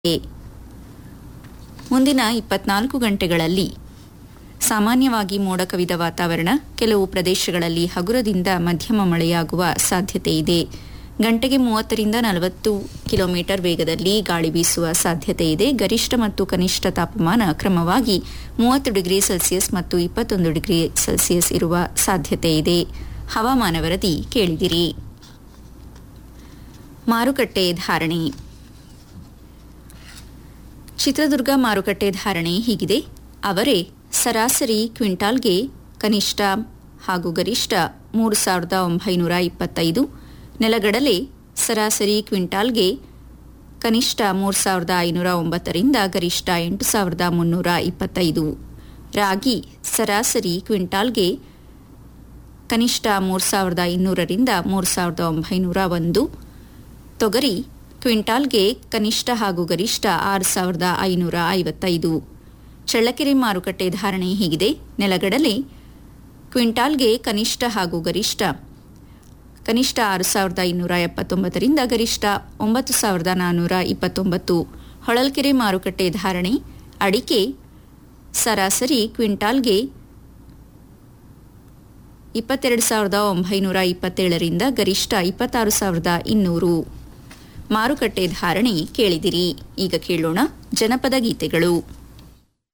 ಮುಂದಿನ ಇಪ್ಪತ್ನಾಲ್ಕು ಗಂಟೆಗಳಲ್ಲಿ ಸಾಮಾನ್ಯವಾಗಿ ಮೋಡ ಕವಿದ ವಾತಾವರಣ ಕೆಲವು ಪ್ರದೇಶಗಳಲ್ಲಿ ಹಗುರದಿಂದ ಮಧ್ಯಮ ಮಳೆಯಾಗುವ ಸಾಧ್ಯತೆ ಇದೆ ಗಂಟೆಗೆ ಮೂವತ್ತರಿಂದ ನಲವತ್ತು ಕಿಲೋಮೀಟರ್ ವೇಗದಲ್ಲಿ ಗಾಳಿ ಬೀಸುವ ಸಾಧ್ಯತೆ ಇದೆ ಗರಿಷ್ಠ ಮತ್ತು ಕನಿಷ್ಠ ತಾಪಮಾನ ಕ್ರಮವಾಗಿ ಮೂವತ್ತು ಡಿಗ್ರಿ ಸೆಲ್ಸಿಯಸ್ ಮತ್ತು ಇಪ್ಪತ್ತೊಂದು ಡಿಗ್ರಿ ಸೆಲ್ಸಿಯಸ್ ಇರುವ ಸಾಧ್ಯತೆ ಇದೆ ಹವಾಮಾನ ವರದಿ ಕೇಳಿದಿರಿ ಮಾರುಕಟ್ಟೆ ಧಾರಣೆ ಚಿತ್ರದುರ್ಗ ಮಾರುಕಟ್ಟೆ ಧಾರಣೆ ಹೀಗಿದೆ ಅವರೇ ಸರಾಸರಿ ಕ್ವಿಂಟಾಲ್ಗೆ ಕನಿಷ್ಠ ಹಾಗೂ ಗರಿಷ್ಠ ಮೂರು ಸಾವಿರದ ಒಂಬೈನೂರ ಇಪ್ಪತ್ತೈದು ನೆಲಗಡಲೆ ಸರಾಸರಿ ಕ್ವಿಂಟಾಲ್ಗೆ ಕನಿಷ್ಠ ಮೂರು ಸಾವಿರದ ಐನೂರ ಒಂಬತ್ತರಿಂದ ಗರಿಷ್ಠ ಎಂಟು ಸಾವಿರದ ಮುನ್ನೂರ ಇಪ್ಪತ್ತೈದು ರಾಗಿ ಸರಾಸರಿ ಕ್ವಿಂಟಾಲ್ಗೆ ಕನಿಷ್ಠ ಮೂರು ಸಾವಿರದ ಇನ್ನೂರರಿಂದ ಮೂರು ಸಾವಿರದ ಒಂಬೈನೂರ ಒಂದು ತೊಗರಿ ಕ್ವಿಂಟಾಲ್ಗೆ ಕನಿಷ್ಠ ಹಾಗೂ ಗರಿಷ್ಠ ಆರು ಸಾವಿರದ ಐನೂರ ಐವತ್ತೈದು ಚಳ್ಳಕೆರೆ ಮಾರುಕಟ್ಟೆ ಧಾರಣೆ ಹೀಗಿದೆ ನೆಲಗಡಲೆ ಕ್ವಿಂಟಾಲ್ಗೆ ಕನಿಷ್ಠ ಹಾಗೂ ಗರಿಷ್ಠ ಕನಿಷ್ಠ ಆರು ಸಾವಿರದ ಇನ್ನೂರ ಎಪ್ಪತ್ತೊಂಬತ್ತರಿಂದ ಗರಿಷ್ಠ ಒಂಬತ್ತು ಸಾವಿರದ ನಾನ್ನೂರ ಇಪ್ಪತ್ತೊಂಬತ್ತು ಹೊಳಲ್ಕೆರೆ ಮಾರುಕಟ್ಟೆ ಧಾರಣೆ ಅಡಿಕೆ ಸರಾಸರಿ ಕ್ವಿಂಟಾಲ್ಗೆ ಇಪ್ಪತ್ತೆರಡು ಸಾವಿರದ ಒಂಬೈನೂರ ಇಪ್ಪತ್ತೇಳರಿಂದ ಗರಿಷ್ಠ ಇಪ್ಪತ್ತಾರು ಸಾವಿರದ ಇನ್ನೂರು ಮಾರುಕಟ್ಟೆ ಧಾರಣೆ ಕೇಳಿದಿರಿ ಈಗ ಕೇಳೋಣ ಜನಪದ ಗೀತೆಗಳು